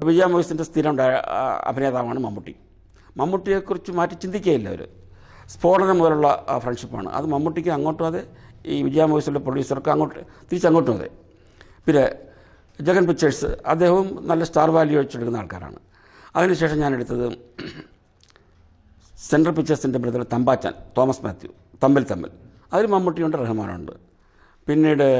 വിജയ മോയിസിൻ്റെ സ്ഥിരം ഡയ- ആ, അഭിനേതാവാണ് മമ്മൂട്ടി മമ്മൂട്ടിയെക്കുറിച്ച് മാറ്റി ചിന്തിക്കുകയില്ല അവർ സ്ഫോടനം മുതലുള്ള ആ ഫ്രണ്ട്ഷിപ്പാണ് അത് മമ്മൂട്ടിക്ക് അങ്ങോട്ടും അതെ ഈ വിജയ മോയിസിൻ്റെ പ്രൊഡ്യൂസർക്ക് അങ്ങോട്ട് തിരിച്ചങ്ങോട്ടും അതെ പിന്നെ ജഗൻ പിക്ചേഴ്സ് അദ്ദേഹവും നല്ല സ്റ്റാർ വാല്യൂ വെച്ചെടുക്കുന്ന ആൾക്കാരാണ് അതിനുശേഷം ഞാൻ എടുത്തത് സെൻട്രൽ പിക്ചേഴ്സിൻ്റെ ബ്രദർ തമ്പാച്ചാൻ തോമസ് മാത്യു തമ്മിൽ തമ്മിൽ അതിൽ മമ്മൂട്ടിയുണ്ട് റഹ്മാനുണ്ട് പിന്നീട്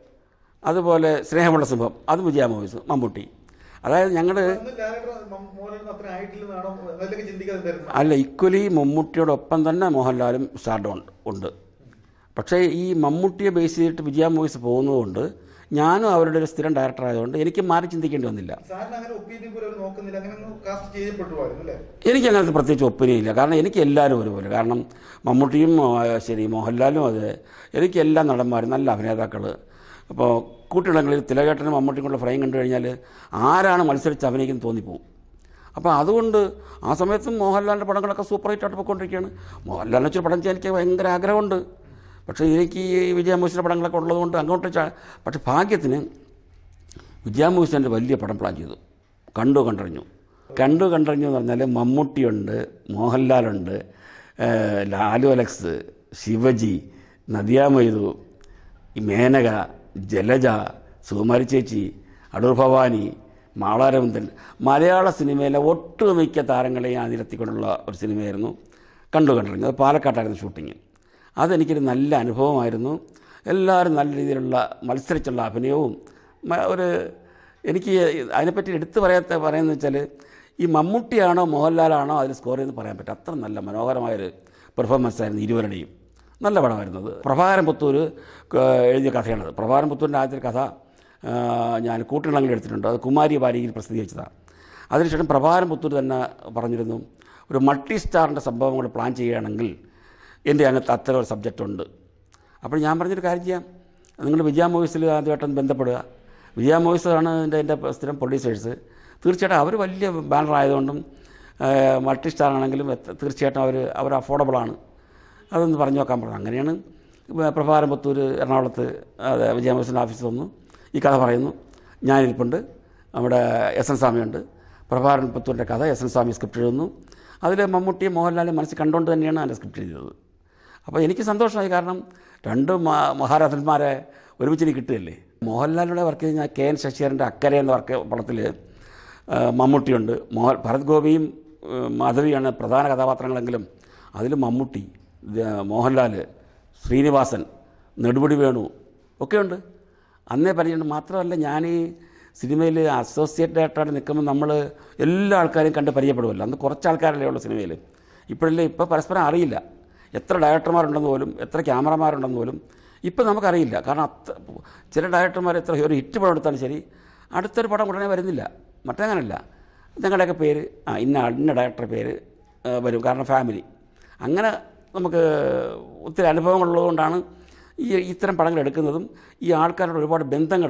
അതുപോലെ സ്നേഹമുള്ള സിംഹം അത് വിജയ മൂവീസ് മമ്മൂട്ടി അതായത് ഞങ്ങൾ അന്ന് ലാലേട്ടൻ മം- മോഹൻലാലിന് അത്ര ആയിട്ടില്ലെന്നാണോ അല്ലെങ്കിൽ ചിന്തിക്കാതെ എന്തായിരുന്നു അല്ല ഈക്വലി മമ്മൂട്ടിയോടൊപ്പം തന്നെ മോഹൻലാലും സ്റ്റാർഡും ഉണ്ട് ഉണ്ട് പക്ഷേ ഈ മമ്മൂട്ടിയെ ബേസ് ചെയ്തിട്ട് വിജയ മൂവീസ് പോകുന്നതുകൊണ്ട് ഞാനും അവരുടെ ഒരു സ്ഥിരം ഡയറക്ടർ ആയതുകൊണ്ട് എനിക്ക് മാറി ചിന്തിക്കേണ്ടി വന്നില്ല സാറിന് അങ്ങനെ ഒപ്പീനിയൻ പോലും അവർ നോക്കുന്നില്ല അങ്ങനെ ഒന്നും കാസ്റ്റ് ചെയ്യപ്പെട്ടുമായിരുന്നു അല്ലേ എനിക്ക് അങ്ങനത്തെ പ്രത്യേകിച്ച് ഒപ്പീനിയൻ ഇല്ല കാരണം എനിക്ക് എല്ലാവരും ഒരുപോലെ കാരണം മമ്മൂട്ടിയും ആ, ശരി മോഹൻലാലും അതെ എനിക്ക് എല്ലാ നടന്മാരും നല്ല അഭിനേതാക്കൾ അപ്പോൾ കൂട്ടിടങ്ങളിൽ തിലകേട്ടനും മമ്മൂട്ടിയും കൂടെ ഫ്രെയിം കണ്ടു കഴിഞ്ഞാൽ ആരാണ് മത്സരിച്ച് അഭിനയിക്കുന്നു തോന്നിപ്പോവും അപ്പോൾ അതുകൊണ്ട് ആ സമയത്തും മോഹൻലാലിൻ്റെ പടങ്ങളൊക്കെ സൂപ്പർ ഹിറ്റായിട്ട് പോയിക്കൊണ്ടിരിക്കുകയാണ് മോഹൻലാലിനെ വെച്ചൊരു പടം ചെയ്യാൻ എനിക്ക് ഭയങ്കര ആഗ്രഹമുണ്ട് പക്ഷേ എനിക്ക് ഈ വിജയമോശിൻ്റെ പടങ്ങളൊക്കെ ഉള്ളതുകൊണ്ട് അങ്ങോട്ട് ചാ- പക്ഷേ ഭാഗ്യത്തിന് വിജയമോശിൻ്റെ വലിയ പടം പ്ലാൻ ചെയ്തു കണ്ടു കണ്ടറിഞ്ഞു കണ്ടു കണ്ടറിഞ്ഞു എന്ന് പറഞ്ഞാൽ മമ്മൂട്ടിയുണ്ട് മോഹൻലാലുണ്ട് ഏഹ് ലാലു അലക്സ് ശിവജി നദിയ മൊയ്തു ഈ മേനക ജലജ സുകുമാരി ചേച്ചി അടൂർ ഭവാനി മാളാരവിന്ദൻ മലയാള സിനിമയിലെ ഒട്ടുമിക്ക താരങ്ങളെയും അതിലെത്തിക്കൊണ്ടുള്ള ഒരു സിനിമയായിരുന്നു കണ്ടു കണ്ടറിഞ്ഞു അത് പാലക്കാട്ടായിരുന്നു ഷൂട്ടിങ് അതെനിക്കൊരു നല്ല അനുഭവമായിരുന്നു എല്ലാവരും നല്ല രീതിയിലുള്ള മത്സരിച്ചുള്ള അഭിനയവും മ- ഒരു എനിക്ക് അതിനെപ്പറ്റി എടുത്തു പറയാത്ത പറയുന്നത് വെച്ചാൽ ഈ മമ്മൂട്ടിയാണോ മോഹൻലാലാണോ അതിൽ സ്കോർ ചെയ്ത് പറയാൻ പറ്റും അത്ര നല്ല മനോഹരമായൊരു പെർഫോമൻസ് ആയിരുന്നു ഇരുവരുടെയും നല്ല പടമായിരുന്നു അത് പ്രഭാകരൻ പുത്തൂർ ക- എഴുതിയ കഥയാണത് പ്രഭാകരൻ പുത്തൂരിൻ്റെ ആദ്യത്തെ കഥ ആ, ഞാൻ കൂട്ടിണങ്ങളിൽ എടുത്തിട്ടുണ്ട് അത് കുമാരി വാരികയിൽ പ്രസിദ്ധീകരിച്ചതാണ് അതിനുശേഷം പ്രഭാകരൻ പുത്തൂർ തന്നെ പറഞ്ഞിരുന്നു ഒരു മൾട്ടി സ്റ്റാറിൻ്റെ സംഭവങ്ങൾ പ്ലാൻ ചെയ്യുകയാണെങ്കിൽ എൻ്റെ അങ്ങനത്തെ അത്തരം ഒരു സബ്ജക്റ്റ് ഉണ്ട് അപ്പോൾ ഞാൻ പറഞ്ഞൊരു കാര്യം ചെയ്യാം നിങ്ങൾ വിജയ മൂവീസിൽ ആദ്യമായിട്ടൊന്ന് ബന്ധപ്പെടുക വിജയ മൂവീസാണ് എൻ്റെ എൻ്റെ സ്ഥിരം പ്രൊഡ്യൂസേഴ്സ് തീർച്ചയായിട്ടും അവർ വലിയ ബാനർ ആയതുകൊണ്ടും മൾട്ടി സ്റ്റാർ ആണെങ്കിലും എത്ര- തീർച്ചയായിട്ടും അവർ അവർ അഫോർഡബിളാണ് അതൊന്ന് പറഞ്ഞു നോക്കാൻ പറഞ്ഞു അങ്ങനെയാണ് പ്രഭാകരൻ പുത്തൂർ എറണാകുളത്ത് അതെ വിജയ മൂവീസിൻ്റെ ഓഫീസിൽ വന്നു ഈ കഥ പറയുന്നു ഞാനിരിപ്പുണ്ട് നമ്മുടെ എസ് എൻ സ്വാമിയുണ്ട് പ്രഭാകരൻ പുത്തൂരിൻ്റെ കഥ എസ് എൻ സ്വാമി സ്ക്രിപ്റ്റ് എഴുതുന്നു അതിൽ മമ്മൂട്ടിയും മോഹൻലാലും മനസ്സിൽ കണ്ടുകൊണ്ട് തന്നെയാണ് അതിൻ്റെ സ്ക്രിപ്റ്റ് എഴുതിയത് അപ്പോൾ എനിക്ക് സന്തോഷമായി കാരണം രണ്ട് മ- മഹാരഥന്മാരെ ഒരുമിച്ച് എനിക്ക് കിട്ടുകയല്ലേ മോഹൻലാലിലൂടെ വർക്ക് ചെയ്ത് ഞാൻ കെ എൻ ശശിധരൻ്റെ അക്കരെ എന്ന വർക്ക് പടത്തിൽ മമ്മൂട്ടിയുണ്ട് മോഹൻ ഭരത് ഗോപിയും ഏഹ്, മാധവിയാണ് പ്രധാന കഥാപാത്രങ്ങളെങ്കിലും അതിൽ മമ്മൂട്ടി ഇത് മോഹൻലാൽ ശ്രീനിവാസൻ നെടുമുടി വേണു ഒക്കെയുണ്ട് അന്നേ പരിചയമുണ്ട് മാത്രമല്ല ഞാൻ ഈ സിനിമയിൽ അസോസിയേറ്റ് ഡയറക്ടറായിട്ട് നിൽക്കുമ്പോൾ നമ്മൾ എല്ലാ ആൾക്കാരെയും കണ്ട് പരിചയപ്പെടുമല്ലോ അന്ന് കുറച്ച് ആൾക്കാരല്ലേ ഉള്ളൂ സിനിമയിൽ ഇപ്പോഴല്ലേ ഇപ്പോൾ പരസ്പരം അറിയില്ല എത്ര ഡയറക്ടർമാരുണ്ടെന്ന് പോലും എത്ര ക്യാമറമാരുണ്ടെന്ന് പോലും ഇപ്പം നമുക്കറിയില്ല കാരണം അത്ര ചില ഡയറക്ടർമാർ എത്ര ഒരു ഹിറ്റ് പടം എടുത്താലും ശരി അടുത്തൊരു പടം ഉടനെ വരുന്നില്ല മറ്റങ്ങനല്ല ഞങ്ങളുടെയൊക്കെ പേര് ആ ഇന്ന ആൾ, ഇന്ന ഡയറക്ടറുടെ പേര് ആ, വരും കാരണം ഫാമിലി അങ്ങനെ നമുക്ക് ഒത്തിരി അനുഭവങ്ങളുള്ളതുകൊണ്ടാണ് ഈ ഇത്തരം പടങ്ങൾ എടുക്കുന്നതും ഈ ആൾക്കാരുടെ ഒരുപാട് ബന്ധങ്ങൾ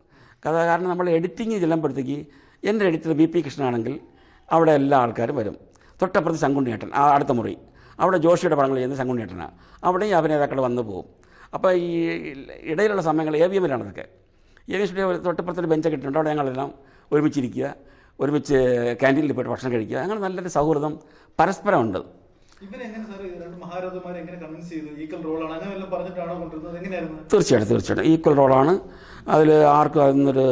കഥ കാരണം നമ്മൾ എഡിറ്റിങ് ചെല്ലുമ്പോഴത്തേക്ക് എൻ്റെ എഡിറ്റർ ബി പി കൃഷ്ണനാണെങ്കിൽ അവിടെ എല്ലാ ആൾക്കാരും വരും തൊട്ടപ്പുറത്ത് ശങ്കുണ്ണിയേട്ടൻ ആ അടുത്ത മുറി അവിടെ ജോഷിയുടെ പടങ്ങൾ ചെയ്യുന്ന ശങ്കുണ്ണിയേട്ടനാണ് അവിടെയും അഭിനേതാക്കൾ വന്നു പോകും അപ്പോൾ ഈ ഇടയിലുള്ള സമയങ്ങൾ എ വി എമ്മിലാണ് ഇതൊക്കെ എ വി സ്റ്റുഡിയോ തൊട്ടപ്പുറത്തൊരു ബെഞ്ചൊക്കെ ഇട്ടിട്ടുണ്ട് അവിടെ ഞങ്ങളെല്ലാം ഒരുമിച്ചിരിക്കുക ഒരുമിച്ച് ക്യാൻറ്റീനിൽ പോയിട്ട് ഭക്ഷണം കഴിക്കുക അങ്ങനെ നല്ലൊരു സൗഹൃദം പരസ്പരമുണ്ട് ഇവരെങ്ങനെ സാർ രണ്ട് മഹാരഥന്മാരെ എങ്ങനെ കൺവിൻസ് ചെയ്തു ഈക്വൽ റോളാണ് അങ്ങനെ വല്ലതും പറഞ്ഞിട്ടാണോ കൊണ്ടിരുന്നത് എങ്ങനെയായിരുന്നു തീർച്ചയായിട്ടും തീർച്ചയായിട്ടും ഈക്വൽ റോളാണ് അതിൽ ആർക്കും അതിനൊരു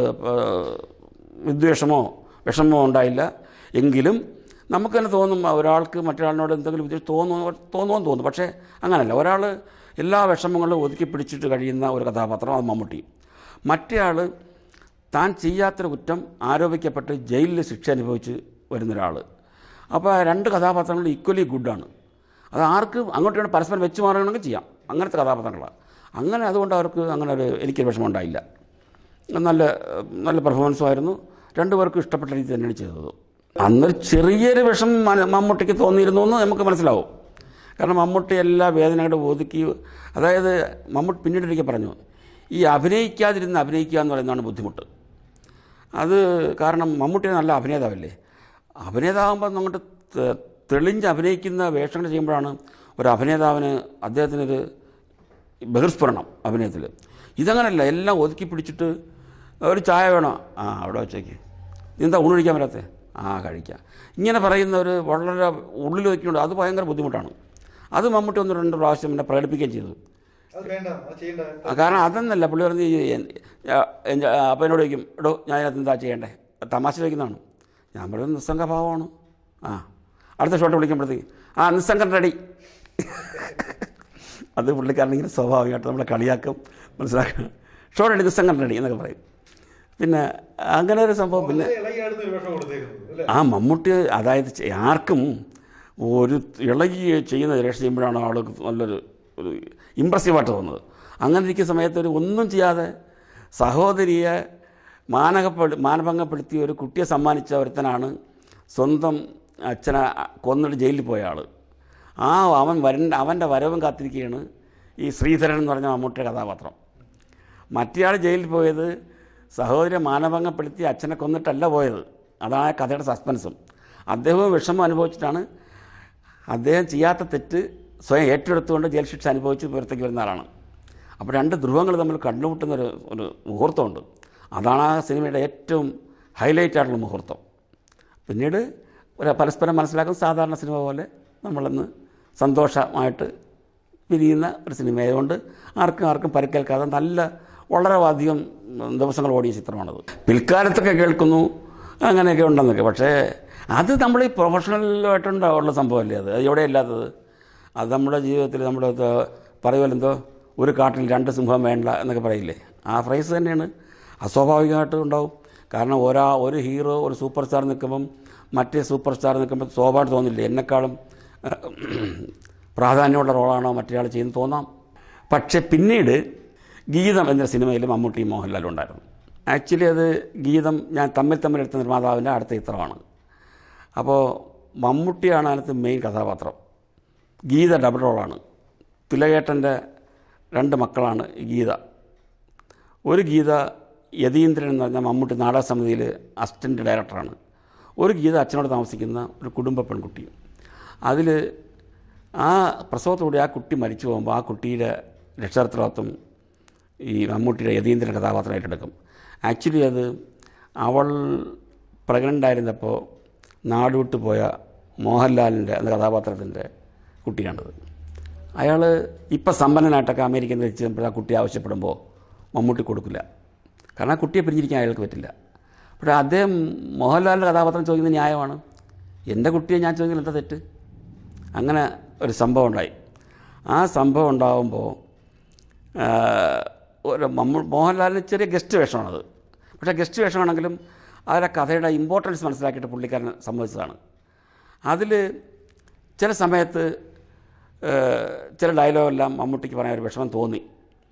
വിദ്വേഷമോ വിഷമോ ഉണ്ടായില്ല എങ്കിലും നമുക്ക് തന്നെ തോന്നും ഒരാൾക്ക് മറ്റൊരാളിനോട് എന്തെങ്കിലും വിദ്വേഷം തോന്നുന്നു തോന്നുമെന്ന് തോന്നും പക്ഷേ അങ്ങനല്ല ഒരാൾ എല്ലാ വിഷമങ്ങളും ഒതുക്കി പിടിച്ചിട്ട് കഴിയുന്ന ഒരു കഥാപാത്രം അത് മമ്മൂട്ടി മറ്റേ ആൾ താൻ ചെയ്യാത്തൊരു കുറ്റം ആരോപിക്കപ്പെട്ട് ജയിലിൽ ശിക്ഷ അനുഭവിച്ച് വരുന്ന ഒരാൾ അപ്പോൾ ആ രണ്ട് കഥാപാത്രങ്ങൾ ഈക്വലി ഗുഡാണ് അത് ആർക്ക് അങ്ങോട്ടും പരസ്പരം വെച്ച് മാറണമെങ്കിൽ ചെയ്യാം അങ്ങനത്തെ കഥാപാത്രങ്ങളാണ് അങ്ങനെ അതുകൊണ്ട് അവർക്ക് അങ്ങനെ ഒരു എനിക്കൊരു വിഷമം ഉണ്ടായില്ല നല്ല നല്ല പെർഫോമൻസും ആയിരുന്നു രണ്ടുപേർക്കും ഇഷ്ടപ്പെട്ട രീതി തന്നെയാണ് ചെയ്തത് അന്ന് ചെറിയൊരു വിഷം മന- മമ്മൂട്ടിക്ക് തോന്നിയിരുന്നു എന്ന് നമുക്ക് മനസ്സിലാവും കാരണം മമ്മൂട്ടി എല്ലാ വേദനകളും ഒതുക്കി അതായത് മമ്മൂട്ടി പിന്നീട് ഒരിക്കൽ പറഞ്ഞു ഈ അഭിനയിക്കാതിരുന്ന് അഭിനയിക്കുക എന്ന് പറയുന്നതാണ് ബുദ്ധിമുട്ട് അത് കാരണം മമ്മൂട്ടി നല്ല അഭിനേതാവല്ലേ അഭിനേതാവുമ്പോൾ അങ്ങോട്ട് തെ- തെളിഞ്ഞ് അഭിനയിക്കുന്ന വേഷങ്ങൾ ചെയ്യുമ്പോഴാണ് ഒരു അഭിനേതാവിന് അദ്ദേഹത്തിനൊരു ബഹിർസ്ഫുരണം അഭിനയത്തിൽ ഇതങ്ങനല്ല എല്ലാം ഒതുക്കി പിടിച്ചിട്ട് ഒരു ചായ വേണോ ആ അവിടെ വെച്ചേക്ക് നീ എന്താ ഊണ് കഴിക്കാൻ വരാത്തേ ആ കഴിക്കാം ഇങ്ങനെ പറയുന്നവർ വളരെ ഉള്ളിൽ വയ്ക്കുന്നുണ്ട് അത് ഭയങ്കര ബുദ്ധിമുട്ടാണ് അത് മമ്മൂട്ടി ഒന്ന് രണ്ട് പ്രാവശ്യം എന്നെ പ്രകടിപ്പിക്കുകയും ചെയ്തു അത് വേണ്ട അത് ചെയ്യണ്ട ആ, കാരണം അതെന്നല്ല പുള്ളി പറഞ്ഞ് ഈ എൻ- ആ, എൻ- ആ, അപ്പം എന്നോട് ചോദിക്കും എടോ ഞാൻ ഇതിനകത്ത് എന്താ ചെയ്യണ്ടേ തമാശ ചോദിക്കുന്നതാണ് ഞാൻ പറയുന്നത് നിസ്സംഗ ഭാവമാണ് ആ അടുത്ത ഷോട്ട് വിളിക്കുമ്പോഴത്തേക്ക് ആ നിസ്സംഗം റെഡി അത് പുള്ളിക്കാരൻ ഇങ്ങനെ സ്വാഭാവികമായിട്ട് നമ്മളെ കളിയാക്കും മനസ്സിലാക്കണം ഷോട്ട് റെഡി നിസ്സംഗം റെഡി എന്നൊക്കെ പറയും പിന്നെ അങ്ങനെ ഒരു സംഭവം പിന്നെ വളരെ ഇളകിയാടുന്ന ഒരു വേഷം കൊടുത്തേക്കുന്നത് അല്ലേ ആ മമ്മൂട്ടി അതായത് ചെ- ആർക്കും ഒരു ഇളകി ചെയ്യുന്ന രക്ഷ ചെയ്യുമ്പോഴാണ് ആൾക്ക് നല്ലൊരു ഒരു ഇമ്പ്രസീവായിട്ട് തോന്നുന്നത് അങ്ങനെ ഇരിക്കുന്ന സമയത്ത് ഒരു ഒന്നും ചെയ്യാതെ സഹോദരിയെ മാനകപ്പെടു മാനഭംഗപ്പെടുത്തിയ ഒരു കുട്ടിയെ സമ്മാനിച്ച ഒരുത്തനാണ് സ്വന്തം അച്ഛനെ കൊന്നിട്ട് ജയിലിൽ പോയ ആൾ ആ അവൻ വരൻ അവൻ്റെ വരവും കാത്തിരിക്കുകയാണ് ഈ ശ്രീധരൻ എന്ന് പറഞ്ഞ മമ്മൂട്ടിയുടെ കഥാപാത്രം മറ്റേയാൾ ജയിലിൽ പോയത് സഹോദരിയെ മാനഭംഗപ്പെടുത്തി അച്ഛനെ കൊന്നിട്ടല്ല പോയത് അതാണ് ആ കഥയുടെ സസ്പെൻസും അദ്ദേഹവും വിഷമം അനുഭവിച്ചിട്ടാണ് അദ്ദേഹം ചെയ്യാത്ത തെറ്റ് സ്വയം ഏറ്റെടുത്തുകൊണ്ട് ജയിൽ ശിക്ഷ അനുഭവിച്ച് പുറത്തേക്ക് വരുന്ന ആളാണ് അപ്പോൾ രണ്ട് ധ്രുവങ്ങൾ തമ്മിൽ കണ്ടുമുട്ടുന്ന ഒരു ഒരു മുഹൂർത്തമുണ്ട് അതാണ് ആ സിനിമയുടെ ഏറ്റവും ഹൈലൈറ്റ് ആയിട്ടുള്ള മുഹൂർത്തം പിന്നീട് ഒരു പരസ്പരം മനസ്സിലാക്കുന്ന സാധാരണ സിനിമ പോലെ നമ്മളന്ന് സന്തോഷമായിട്ട് പിരിയുന്ന ഒരു സിനിമയായതുകൊണ്ട് ആർക്കും ആർക്കും പരിക്കേൽക്കാതെ നല്ല വളരെ അധികം ദിവസങ്ങൾ ഓടിയ ചിത്രമാണത് പിൽക്കാലത്തൊക്കെ കേൾക്കുന്നു അങ്ങനെയൊക്കെ ഉണ്ടെന്നൊക്കെ പക്ഷേ അത് നമ്മൾ ഈ പ്രൊഫഷണലായിട്ടുള്ള സംഭവമല്ലേ അത് അത് എവിടെ ഇല്ലാത്തത് അത് നമ്മുടെ ജീവിതത്തിൽ നമ്മൾ പറയുമല്ലോ എന്തോ ഒരു കാട്ടിൽ രണ്ട് സിംഹം വേണ്ട എന്നൊക്കെ പറയില്ലേ ആ ഫ്രൈസ് തന്നെയാണ് അസ്വാഭാവികമായിട്ട് ഉണ്ടാവും കാരണം ഒരാ ഒരു ഹീറോ ഒരു സൂപ്പർ സ്റ്റാർ നിൽക്കുമ്പം മറ്റേ സൂപ്പർ സ്റ്റാർ നിൽക്കുമ്പോൾ സ്വാഭാവികം തോന്നില്ലേ എന്നെക്കാളും പ്രാധാന്യമുള്ള റോളാണോ മറ്റേയാൾ ചെയ്യുന്നത് തോന്നാം പക്ഷേ പിന്നീട് ഗീതം എന്ന സിനിമയിൽ മമ്മൂട്ടി മോഹൻലാലും ഉണ്ടായിരുന്നു ആക്ച്വലി അത് ഗീതം ഞാൻ തമ്മിൽ തമ്മിൽ എടുത്ത നിർമ്മാതാവിൻ്റെ അടുത്ത ചിത്രമാണ് അപ്പോൾ മമ്മൂട്ടിയാണ് അതിനകത്ത് മെയിൻ കഥാപാത്രം ഗീത ഡബിൾ റോളാണ് തിലകേട്ടൻ്റെ രണ്ട് മക്കളാണ് ഈ ഗീത ഒരു ഗീത യതീന്ദ്രൻ എന്ന് പറഞ്ഞ മമ്മൂട്ടി നാടക സമിതിയിൽ അസിസ്റ്റൻറ്റ് ഡയറക്ടറാണ് ഒരു ഗീത അച്ഛനോട് താമസിക്കുന്ന ഒരു കുടുംബ പെൺകുട്ടി അതിൽ ആ പ്രസവത്തോടെ ആ കുട്ടി മരിച്ചു പോകുമ്പോൾ ആ കുട്ടിയുടെ രക്ഷാകർത്തൃത്വം ഈ മമ്മൂട്ടിയുടെ യതീന്ദ്രൻ കഥാപാത്രം ഏറ്റെടുക്കും ആക്ച്വലി അത് അവൾ പ്രഗ്നൻ്റ് ആയിരുന്നപ്പോൾ നാടുവിട്ട് പോയ മോഹൻലാലിൻ്റെ എന്ന കഥാപാത്രത്തിൻ്റെ കുട്ടിയാണത് അയാൾ ഇപ്പം സമ്പന്നനായിട്ടൊക്കെ അമേരിക്കയിൽ നിന്ന് വെച്ച് ആ കുട്ടി ആവശ്യപ്പെടുമ്പോൾ മമ്മൂട്ടി കൊടുക്കില്ല കാരണം ആ കുട്ടിയെ പിരിഞ്ഞിരിക്കാൻ അയാൾക്ക് പറ്റില്ല പക്ഷേ അദ്ദേഹം മോഹൻലാലിൻ്റെ കഥാപാത്രം ചോദിക്കുന്നത് ന്യായമാണ് എൻ്റെ കുട്ടിയെ ഞാൻ ചോദിക്കുന്നത് എന്താ തെറ്റ് അങ്ങനെ ഒരു സംഭവം ഉണ്ടായി ആ സംഭവം ഉണ്ടാകുമ്പോൾ ഒരു മമ്മൂ മോഹൻലാലിന് ചെറിയ ഗസ്റ്റ് വേഷമാണത് പക്ഷേ ഗസ്റ്റ് വേഷമാണെങ്കിലും അതിലെ കഥയുടെ ഇമ്പോർട്ടൻസ് മനസ്സിലാക്കിയിട്ട് പുള്ളിക്കാരൻ സമ്മതിച്ചതാണ് അതിൽ ചില സമയത്ത് ഏഹ്, ചില ഡയലോഗെല്ലാം മമ്മൂട്ടിക്ക് പറയാൻ ഒരു വിഷമം തോന്നി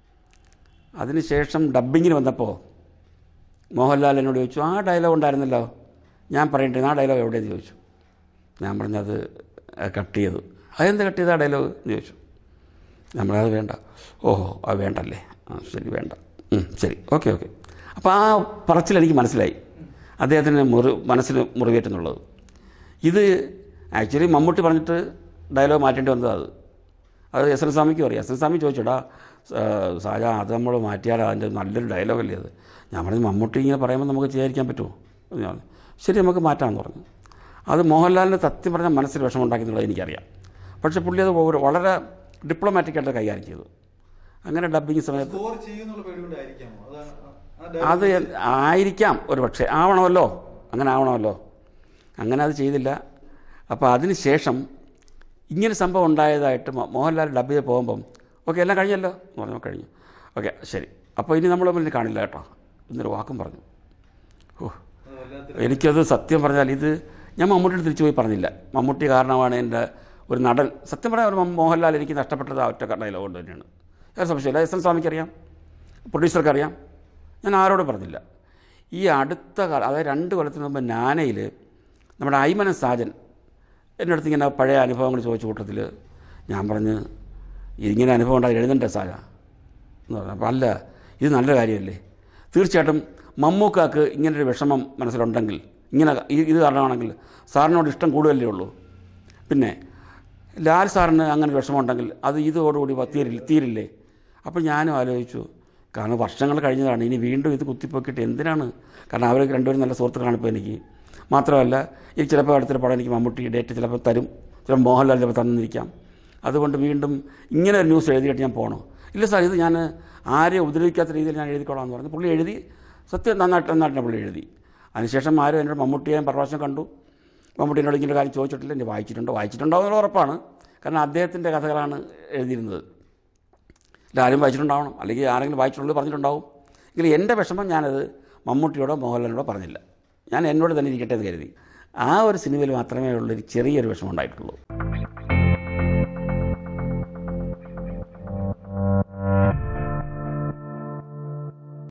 അതിനുശേഷം ഡബ്ബിങ്ങിന് വന്നപ്പോൾ മോഹൻലാൽ എന്നോട് ചോദിച്ചു ആ ഡയലോഗ് ഉണ്ടായിരുന്നല്ലോ ഞാൻ പറയട്ടെ ആ ഡയലോഗ് എവിടെയെന്ന് ചോദിച്ചു ഞാൻ പറഞ്ഞത് കട്ട് ചെയ്തു അതെന്ത് കട്ട് ചെയ്ത ആ ഡയലോഗ് എന്ന് ചോദിച്ചു നമ്മളത് വേണ്ട ഓഹോ അത് വേണ്ടല്ലേ ആ ശരി വേണ്ട ഉം, ശരി ഓക്കെ ഓക്കെ അപ്പോൾ ആ പറച്ചിൽ എനിക്ക് മനസ്സിലായി അദ്ദേഹത്തിന് മുറി മനസ്സിന് മുറിവേറ്റെന്നുള്ളത് ഇത് ആക്ച്വലി മമ്മൂട്ടി പറഞ്ഞിട്ട് ഡയലോഗ് മാറ്റേണ്ടി വന്നത് അത് അത് എസ് എൻ സ്വാമിക്കും അറിയാം എസ് എൻ സ്വാമി ചോദിച്ചോടാ സാജ അത് നമ്മൾ മാറ്റിയാൽ അതിൻ്റെ നല്ലൊരു ഡയലോഗല്ലേ അത് ഞാൻ പറഞ്ഞു മമ്മൂട്ടി ഇങ്ങനെ പറയുമ്പോൾ നമുക്ക് ചെയ്യാതിരിക്കാൻ പറ്റുമോ എന്ന് ഞാൻ പറഞ്ഞു. ശരി നമുക്ക് മാറ്റാമെന്ന് പറഞ്ഞു അത് മോഹൻലാലിന് സത്യം പറഞ്ഞാൽ മനസ്സിൽ വിഷമം ഉണ്ടാക്കിയെന്നുള്ളത് എനിക്കറിയാം പക്ഷേ പുള്ളി അത് ഒരു വളരെ ഡിപ്ലോമാറ്റിക്കായിട്ട് കൈകാര്യം ചെയ്തു അങ്ങനെ ഡബ്ബിങ് സമയത്ത് സ്കോർ ചെയ്യുന്നുള്ള പേടി കൊണ്ടായിരിക്കാമോ അതാണ് അത് ആയിരിക്കാം ഒരു പക്ഷേ ആവണമല്ലോ അങ്ങനെ ആവണമല്ലോ അങ്ങനെ അത് ചെയ്തില്ല അപ്പോൾ അതിന് ശേഷം ഇങ്ങനെ സംഭവം ഉണ്ടായതായിട്ട് മോ- മോഹൻലാൽ ഡബ് ചെയ്ത് പോകുമ്പം ഓക്കെ എല്ലാം കഴിഞ്ഞല്ലോ എന്ന് പറഞ്ഞു കഴിഞ്ഞു ഓക്കെ ശരി അപ്പോൾ ഇനി നമ്മൾ മുന്നിൽ കാണില്ല കേട്ടോ എന്നൊരു വാക്കും പറഞ്ഞു ഓ അത് വല്ലാത്തൊരു എനിക്കത് സത്യം പറഞ്ഞാൽ ഇത് ഞാൻ മമ്മൂട്ടിയുടെ തിരിച്ചു പോയി പറഞ്ഞില്ല മമ്മൂട്ടി കാരണമാണ് എൻ്റെ ഒരു നടൻ സത്യം പറഞ്ഞാൽ ഒരു മോ- മോഹൻലാൽ എനിക്ക് നഷ്ടപ്പെട്ടത് ആ ഒറ്റ ഡയലോഗ് കൊണ്ട് തന്നെയാണ് വേറെ സംശയമില്ല എസ് എൻ സ്വാമിക്കറിയാം പ്രൊഡ്യൂസർക്കറിയാം ഞാൻ ആരോടും പറഞ്ഞില്ല ഈ അടുത്ത കാലം അതായത് രണ്ട് കൊല്ലത്തിന് മുമ്പ് നാനയിൽ നമ്മുടെ ഐമനൻ സാജൻ എൻ്റെ അടുത്ത് ഇങ്ങനെ പഴയ അനുഭവങ്ങൾ ചോദിച്ച കൂട്ടത്തിൽ ഞാൻ പറഞ്ഞ് ഇങ്ങനെ അനുഭവം ഉണ്ടായി എഴുതണ്ടേ സാജ എന്ന് പറഞ്ഞു അപ്പോൾ അല്ല ഇത് നല്ല കാര്യമല്ലേ തീർച്ചയായിട്ടും മമ്മൂക്കാക്ക് ഇങ്ങനൊരു വിഷമം മനസ്സിലുണ്ടെങ്കിൽ ഇങ്ങനെ ഈ- ഇത് കാരണമാണെങ്കിൽ സാറിനോട് ഇഷ്ടം കൂടുതലേ ഉള്ളൂ പിന്നെ ലാൽ സാറിന് അങ്ങനെ ഒരു വിഷമമുണ്ടെങ്കിൽ അത് ഇതോടുകൂടി വ- തീരില്ല തീരില്ലേ അപ്പോൾ ഞാനും ആലോചിച്ചു കാരണം വർഷങ്ങൾ കഴിഞ്ഞതാണ് ഇനി വീണ്ടും ഇത് കുത്തിപ്പൊക്കിയിട്ട് എന്തിനാണ് കാരണം അവർ രണ്ടുപേരും നല്ല സുഹൃത്തുക്കളാണ് ഇപ്പോൾ എനിക്ക് മാത്രമല്ല ഈ ചിലപ്പോൾ അടുത്തൊരു പടം എനിക്ക് മമ്മൂട്ടി ഡേറ്റ് ചിലപ്പോൾ തരും ചിലപ്പോൾ മോഹൻലാൽ ചിലപ്പോൾ തന്നിരിക്കാം അതുകൊണ്ട് വീണ്ടും ഇങ്ങനെ ഒരു ന്യൂസ് എഴുതിയിട്ട് ഞാൻ പോകണോ ഇല്ല സാർ ഇത് ഞാൻ ആരെയും ഉപദ്രവിക്കാത്ത രീതിയിൽ ഞാൻ എഴുതിക്കോളാം എന്ന് പറഞ്ഞു പുള്ളി എഴുതി സത്യം നന്നായിട്ട് നന്നായിട്ട് പുള്ളി എഴുതി അതിനുശേഷം ആരും എന്നോട് മമ്മൂട്ടിയെ ഞാൻ പ്രാവശ്യം കണ്ടു മമ്മൂട്ടി എന്നോട് ഇങ്ങനെ ഒരു കാര്യം ചോദിച്ചിട്ടില്ല എന്നെ വായിച്ചിട്ടുണ്ടോ വായിച്ചിട്ടുണ്ടോ എന്നുള്ള ഉറപ്പാണ് കാരണം അദ്ദേഹത്തിൻ്റെ കഥകളാണ് എഴുതിയിരുന്നത് ഇല്ല ആരും വായിച്ചിട്ടുണ്ടാവണം അല്ലെങ്കിൽ ആരെങ്കിലും വായിച്ചിട്ടുള്ളത് പറഞ്ഞിട്ടുണ്ടാവും എങ്കിലും എൻ്റെ വിഷമം ഞാനത് മമ്മൂട്ടിയോടോ മോഹൻലാലിനോടോ പറഞ്ഞില്ല ഞാൻ എന്നോട് തന്നെ ഇരിക്കട്ടെ എന്ന് കരുതി ആ ഒരു സിനിമയിൽ മാത്രമേ ഉള്ളൊരു ചെറിയൊരു വിഷമം ഉണ്ടായിട്ടുള്ളൂ